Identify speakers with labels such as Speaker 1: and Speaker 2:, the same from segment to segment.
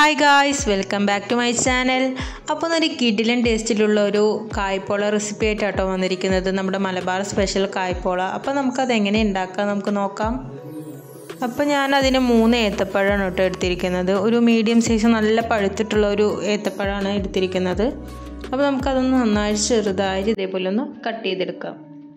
Speaker 1: hi guys welcome back to my channel അപ്പോൾ ഒരു കിഡിലൻ ടേസ്റ്റിലുള്ള ഒരു കായ്പോള റെസിപ്പി ആയിട്ടാട്ടോ വന്നിരിക്കുന്നത് നമ്മുടെ മലബാർ സ്പെഷ്യൽ കായ്പോള അപ്പോൾ നമുക്കത് എങ്ങനെ ഉണ്ടാക്കാം നമുക്ക് നോക്കാം അപ്പോൾ ഞാൻ അതിന് മൂന്ന് ഏത്തപ്പഴമാണ് കേട്ടോ എടുത്തിരിക്കുന്നത് ഒരു മീഡിയം സൈസ് നല്ല പഴുത്തിട്ടുള്ള ഒരു ഏത്തപ്പഴമാണ് എടുത്തിരിക്കുന്നത് അപ്പോൾ നമുക്കതൊന്ന് നന്നായി ചെറുതായിട്ട് ഇതേപോലെ ഒന്ന് കട്ട് ചെയ്തെടുക്കാം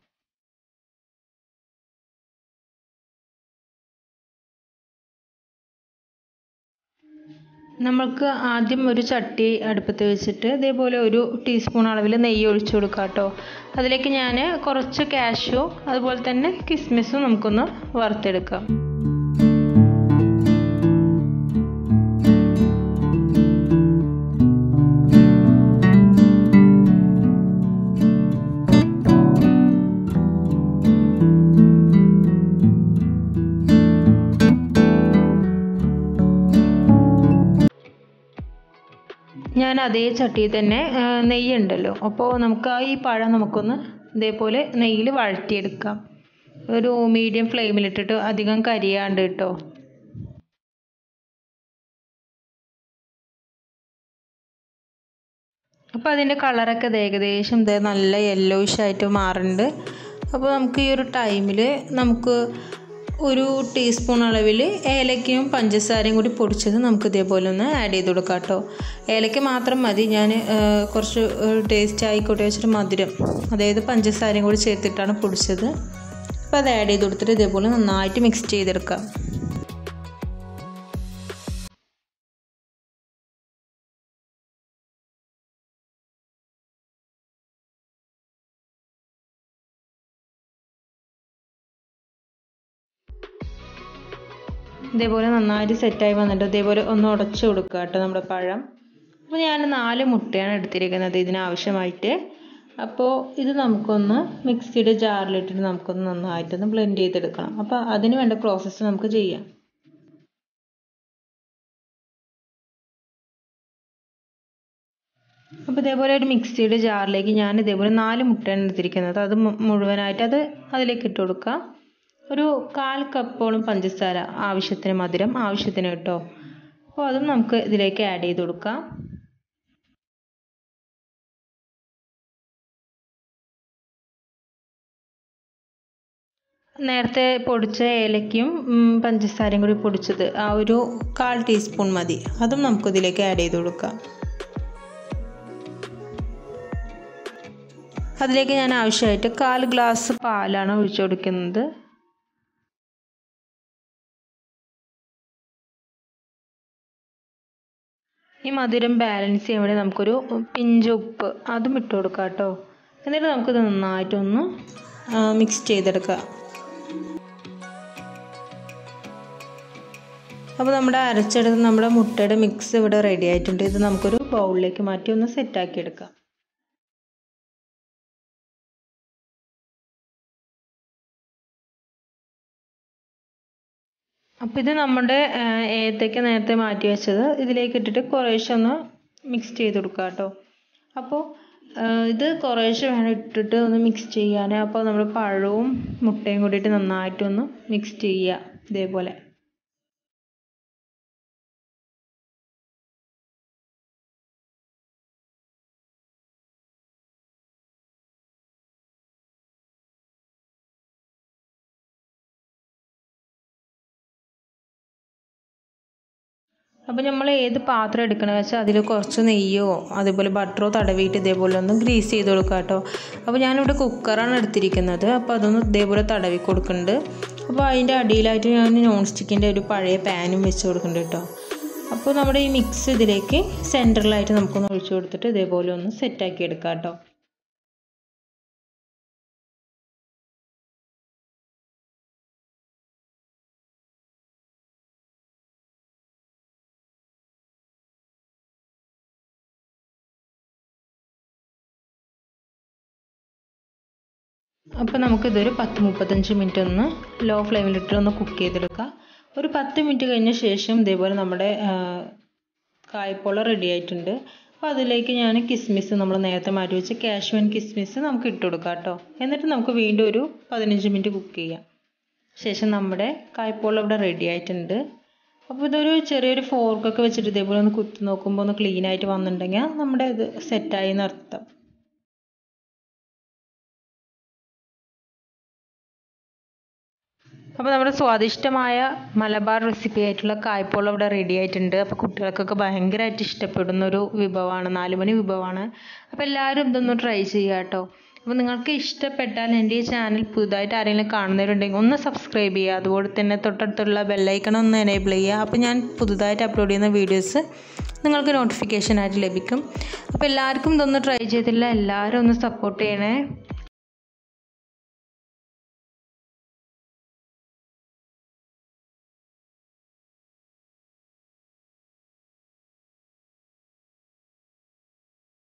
Speaker 1: നമ്മൾക്ക് ആദ്യം ഒരു ചട്ടി അടുപ്പത്ത് വെച്ചിട്ട് ഇതേപോലെ ഒരു ടീസ്പൂൺ അളവിൽ നെയ്യ് ഒഴിച്ചു കൊടുക്കുക കേട്ടോ അതിലേക്ക് ഞാൻ കുറച്ച് കാഷ്യൂ അതുപോലെ തന്നെ കിസ്മിസും നമുക്കൊന്ന് വറുത്തെടുക്കാം ഞാൻ അതേ ചട്ടിയിൽ തന്നെ നെയ്യ് ഉണ്ടല്ലോ അപ്പോൾ നമുക്ക് ആ ഈ പഴം നമുക്കൊന്ന് ഇതേപോലെ നെയ്യിൽ വഴറ്റിയെടുക്കാം ഒരു മീഡിയം ഫ്ലെയിമിലിട്ടിട്ട് അധികം കരിയാണ്ട് കേട്ടോ അപ്പോൾ അതിൻ്റെ കളറൊക്കെ ഏകദേശം ഇത് നല്ല യെല്ലോയിഷ് ആയിട്ട് മാറുന്നുണ്ട് അപ്പോൾ നമുക്ക് ഈ ഒരു ടൈമിൽ നമുക്ക് ഒരു ടീസ്പൂൺ അളവിൽ ഏലക്കയും പഞ്ചസാരയും കൂടി പൊടിച്ചത് നമുക്ക് ഇതേപോലെ ഒന്ന് ആഡ് ചെയ്ത് കൊടുക്കാം കേട്ടോ ഏലക്ക മാത്രം മതി ഞാൻ കുറച്ച് ടേസ്റ്റ് ആയിക്കോട്ടെ വെച്ചിട്ട് മധുരം അതായത് പഞ്ചസാരയും കൂടി ചേർത്തിട്ടാണ് പൊടിച്ചത് അപ്പോൾ അത് ആഡ് ചെയ്ത് കൊടുത്തിട്ട് ഇതേപോലെ നന്നായിട്ട് മിക്സ് ചെയ്തെടുക്കാം ഇതേപോലെ നന്നായിട്ട് സെറ്റായി വന്നിട്ട് ഇതേപോലെ ഒന്ന് ഉടച്ചു കൊടുക്കുക കേട്ടോ നമ്മുടെ പഴം അപ്പോൾ ഞാൻ നാല് മുട്ടയാണ് എടുത്തിരിക്കുന്നത് ഇതിനാവശ്യമായിട്ട് അപ്പോൾ ഇത് നമുക്കൊന്ന് മിക്സിയുടെ ജാറിലിട്ടിട്ട് നമുക്കൊന്ന് നന്നായിട്ടൊന്ന് ബ്ലെൻഡ് ചെയ്തെടുക്കണം അപ്പോൾ അതിന് വേണ്ട പ്രോസസ്സ് നമുക്ക് ചെയ്യാം അപ്പോൾ ഇതേപോലെ ഒരു മിക്സിയുടെ ജാറിലേക്ക് ഞാൻ ഇതേപോലെ നാല് മുട്ടയാണ് എടുത്തിരിക്കുന്നത് അത് മുഴുവനായിട്ട് അത് അതിലേക്ക് ഇട്ട് കൊടുക്കാം ഒരു കാൽ കപ്പോളം പഞ്ചസാര ആവശ്യത്തിന് മധുരം ആവശ്യത്തിന് കേട്ടോ അപ്പോൾ അതും നമുക്ക് ഇതിലേക്ക് ആഡ് ചെയ്ത് കൊടുക്കാം നേരത്തെ പൊടിച്ച ഏലക്കയും പഞ്ചസാരയും കൂടി പൊടിച്ചത് ആ ഒരു കാൽ ടീസ്പൂൺ മതി അതും നമുക്ക് ഇതിലേക്ക് ആഡ് ചെയ്ത് കൊടുക്കാം അതിലേക്ക് ഞാൻ ആവശ്യമായിട്ട് കാൽ ഗ്ലാസ് പാലാണ് ഒഴിച്ചു കൊടുക്കുന്നത് ഈ മധുരം ബാലൻസ് ചെയ്യാൻ വേണ്ടി നമുക്കൊരു പിഞ്ച് ഉപ്പ് അതും ഇട്ട് കൊടുക്കാം കേട്ടോ എന്നിട്ട് നമുക്കിത് നന്നായിട്ടൊന്ന് മിക്സ് ചെയ്തെടുക്കാം അപ്പോൾ നമ്മുടെ അരച്ചെടുത്ത് നമ്മുടെ മുട്ടയുടെ മിക്സ് ഇവിടെ റെഡി ആയിട്ടുണ്ട് ഇത് നമുക്കൊരു ബൗളിലേക്ക് മാറ്റി ഒന്ന് സെറ്റാക്കി എടുക്കാം അപ്പോൾ ഇത് നമ്മുടെ ഏത്തയ്ക്ക നേരത്തെ മാറ്റി വെച്ചത് ഇതിലേക്ക് ഇട്ടിട്ട് കുറേശ്ശെ ഒന്ന് മിക്സ് ചെയ്ത് കൊടുക്കുക കേട്ടോ അപ്പോൾ ഇത് കുറേശ്ശെ വേണം ഇട്ടിട്ട് ഒന്ന് മിക്സ് ചെയ്യാൻ അപ്പോൾ നമ്മൾ പഴവും മുട്ടയും കൂടിയിട്ട് നന്നായിട്ടൊന്ന് മിക്സ് ചെയ്യുക ഇതേപോലെ അപ്പോൾ നമ്മൾ ഏത് പാത്രം എടുക്കണമെന്ന് വെച്ചാൽ അതിൽ കുറച്ച് നെയ്യോ അതുപോലെ ബട്ടറോ തടവിയിട്ട് ഇതേപോലെ ഒന്ന് ഗ്രീസ് ചെയ്ത് കൊടുക്കുക കേട്ടോ അപ്പോൾ ഞാനിവിടെ കുക്കറാണ് എടുത്തിരിക്കുന്നത് അപ്പോൾ അതൊന്ന് ഇതേപോലെ തടവി കൊടുക്കുന്നുണ്ട് അപ്പോൾ അതിൻ്റെ അടിയിലായിട്ട് ഞാൻ നോൺ സ്റ്റിക്കിൻ്റെ ഒരു പഴയ പാനും വെച്ച് കൊടുക്കുന്നുണ്ട് കേട്ടോ അപ്പോൾ നമ്മുടെ ഈ മിക്സ് ഇതിലേക്ക് സെൻറ്ററിലായിട്ട് നമുക്കൊന്ന് ഒഴിച്ചു കൊടുത്തിട്ട് ഇതേപോലെ ഒന്ന് സെറ്റാക്കി എടുക്കാം കേട്ടോ അപ്പോൾ നമുക്കിതൊരു പത്ത് മുപ്പത്തഞ്ച് മിനിറ്റ് ഒന്ന് ലോ ഫ്ലെയിമിലിട്ട് ഒന്ന് കുക്ക് ചെയ്തെടുക്കാം ഒരു പത്ത് മിനിറ്റ് കഴിഞ്ഞ ശേഷം ഇതേപോലെ നമ്മുടെ കായ്പോള റെഡി ആയിട്ടുണ്ട് അപ്പോൾ അതിലേക്ക് ഞാൻ കിസ്മിസ് നമ്മൾ നേരത്തെ മാറ്റി വെച്ച കാഷ്യൂൻ കിസ്മിസ് നമുക്ക് ഇട്ട് കൊടുക്കാം കേട്ടോ എന്നിട്ട് നമുക്ക് വീണ്ടും ഒരു പതിനഞ്ച് മിനിറ്റ് കുക്ക് ചെയ്യാം ശേഷം നമ്മുടെ കായ്പോള ഇവിടെ റെഡി ആയിട്ടുണ്ട് അപ്പോൾ ഇതൊരു ചെറിയൊരു ഫോർക്കൊക്കെ വെച്ചിട്ട് ഇതേപോലെ ഒന്ന് കുത്തി നോക്കുമ്പോൾ ഒന്ന് ക്ലീൻ ആയിട്ട് വന്നിട്ടുണ്ടെങ്കിൽ നമ്മുടെ ഇത് സെറ്റായി എന്നർത്ഥം അപ്പോൾ നമ്മുടെ സ്വാദിഷ്ടമായ മലബാർ റെസിപ്പി ആയിട്ടുള്ള കായ്പോളം ഇവിടെ റെഡി ആയിട്ടുണ്ട് അപ്പോൾ കുട്ടികൾക്കൊക്കെ ഭയങ്കരമായിട്ട് ഇഷ്ടപ്പെടുന്ന ഒരു വിഭവമാണ് നാലുമണി വിഭവമാണ് അപ്പോൾ എല്ലാവരും ഇതൊന്ന് ട്രൈ ചെയ്യുക കേട്ടോ അപ്പോൾ നിങ്ങൾക്ക് ഇഷ്ടപ്പെട്ടാൽ എൻ്റെ ഈ ചാനൽ പുതുതായിട്ട് ആരെങ്കിലും കാണുന്നവരുണ്ടെങ്കിൽ ഒന്ന് സബ്സ്ക്രൈബ് ചെയ്യുക അതുപോലെ തന്നെ തൊട്ടടുത്തുള്ള ബെല്ലൈക്കൺ ഒന്ന് എനേബിൾ ചെയ്യുക അപ്പോൾ ഞാൻ പുതുതായിട്ട് അപ്ലോഡ് ചെയ്യുന്ന വീഡിയോസ് നിങ്ങൾക്ക് നോട്ടിഫിക്കേഷൻ ആയിട്ട് ലഭിക്കും അപ്പോൾ എല്ലാവർക്കും ഇതൊന്ന് ട്രൈ ചെയ്തില്ല എല്ലാവരും ഒന്ന് സപ്പോർട്ട് ചെയ്യണേ